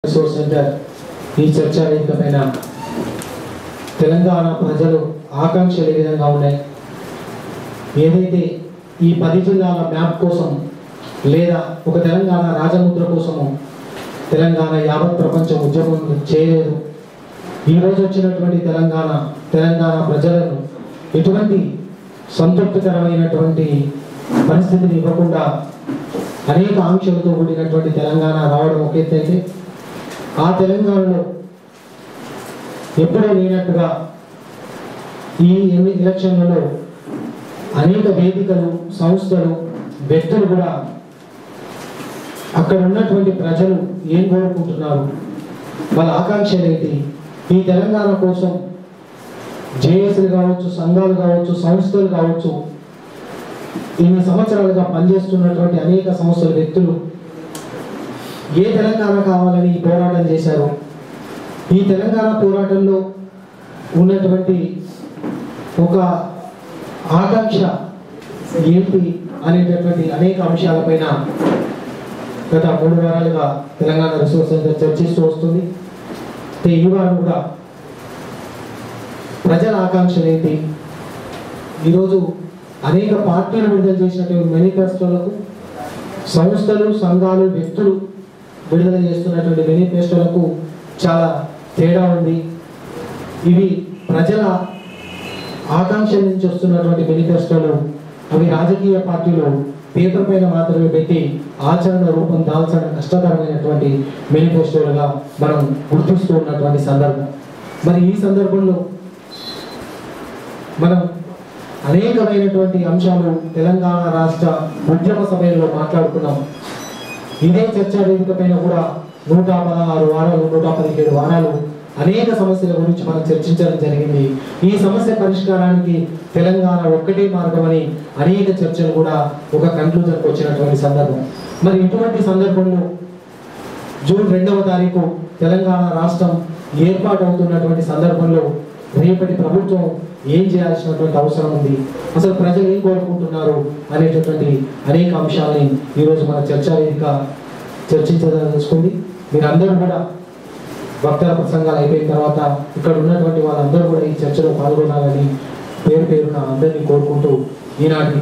resource centre ఈ చర్చా వేదిక పైన తెలంగాణ ప్రజలు ఆకాంక్షలు ఏ విధంగా ఉన్నాయి ఏదైతే ఈ పది జిల్లాల మ్యాప్ కోసం లేదా ఒక తెలంగాణ రాజముద్ర కోసము తెలంగాణ యావత్ ప్రపంచం ఉద్యమం చేయలేదు ఈరోజు వచ్చినటువంటి తెలంగాణ తెలంగాణ ప్రజలను ఎటువంటి సంతృప్తికరమైనటువంటి పరిస్థితిని ఇవ్వకుండా అనేక ఆంక్షలతో కూడినటువంటి తెలంగాణ రావడం ఒక ఎత్తు అయితే ఆ తెలంగాణలో ఎప్పుడూ లేనట్టుగా ఈ ఎన్ని ఎలక్షన్లలో అనేక వేదికలు సంస్థలు వ్యక్తులు కూడా అక్కడ ఉన్నటువంటి ప్రజలు ఏం కోరుకుంటున్నారు వాళ్ళ ఆకాంక్షలు ఏంటి ఈ తెలంగాణ కోసం జేఏసీలు కావచ్చు సంఘాలు కావచ్చు సంస్థలు కావచ్చు ఇన్ని సంవత్సరాలుగా పనిచేస్తున్నటువంటి అనేక సంస్థల వ్యక్తులు ఏ తెలంగాణ కావాలని ఈ పోరాటం చేశారు ఈ తెలంగాణ పోరాటంలో ఉన్నటువంటి ఒక ఆకాంక్ష ఏంటి అనేటటువంటి అనేక అంశాలపైన గత మూడు వారాలుగా తెలంగాణ రిసోర్స్ సెంటర్ చర్చిస్తూ వస్తుంది అయితే ఈ వారం కూడా ప్రజల ఆకాంక్షలు ఏంటి ఈరోజు అనేక పార్టీలు విడుదల చేసినటువంటి మేనిఫెస్టోలకు సంస్థలు సంఘాలు వ్యక్తులు విడుదల చేస్తున్నటువంటి మేనిఫెస్టోలకు చాలా తేడా ఉంది ఇవి ప్రజల ఆకాంక్ష నుంచి వస్తున్నటువంటి మేనిఫెస్టోలు అవి రాజకీయ పార్టీలు పేపర్ పైన మాత్రమే పెట్టి ఆచరణ రూపం దాల్చడం కష్టతరమైనటువంటి మేనిఫెస్టోలుగా మనం గుర్తిస్తూ ఉన్నటువంటి సందర్భం మరి ఈ సందర్భంలో మనం అనేకమైనటువంటి అంశాలు తెలంగాణ రాష్ట్ర ఉద్యమ సమయంలో మాట్లాడుకున్నాం ఇదే చర్చా వేదిక పైన కూడా నూట పదహారు వారాలు నూట పదిహేడు వారాలు అనేక సమస్యల గురించి మనం చర్చించడం జరిగింది ఈ సమస్య పరిష్కారానికి తెలంగాణ ఒక్కటే మార్గం అని అనేక చర్చలు కూడా ఒక కన్క్లూజన్కి వచ్చినటువంటి సందర్భం మరి ఇటువంటి సందర్భంలో జూన్ రెండవ తారీఖు తెలంగాణ రాష్ట్రం ఏర్పాటు అవుతున్నటువంటి సందర్భంలో రేపటి ప్రభుత్వం ఏం చేయాల్సినటువంటి అవసరం ఉంది అసలు ప్రజలు ఏం కోరుకుంటున్నారు అనేటటువంటి అనేక అంశాలని ఈరోజు మన చర్చా వేదిక చర్చించదలుచుకుంది మీరందరూ కూడా వక్తల ప్రసంగాలు అయిపోయిన తర్వాత ఇక్కడ ఉన్నటువంటి వాళ్ళందరూ కూడా ఈ చర్చలో పాల్గొనాలని పేరు పేరున అందరినీ కోరుకుంటూ ఈనాటి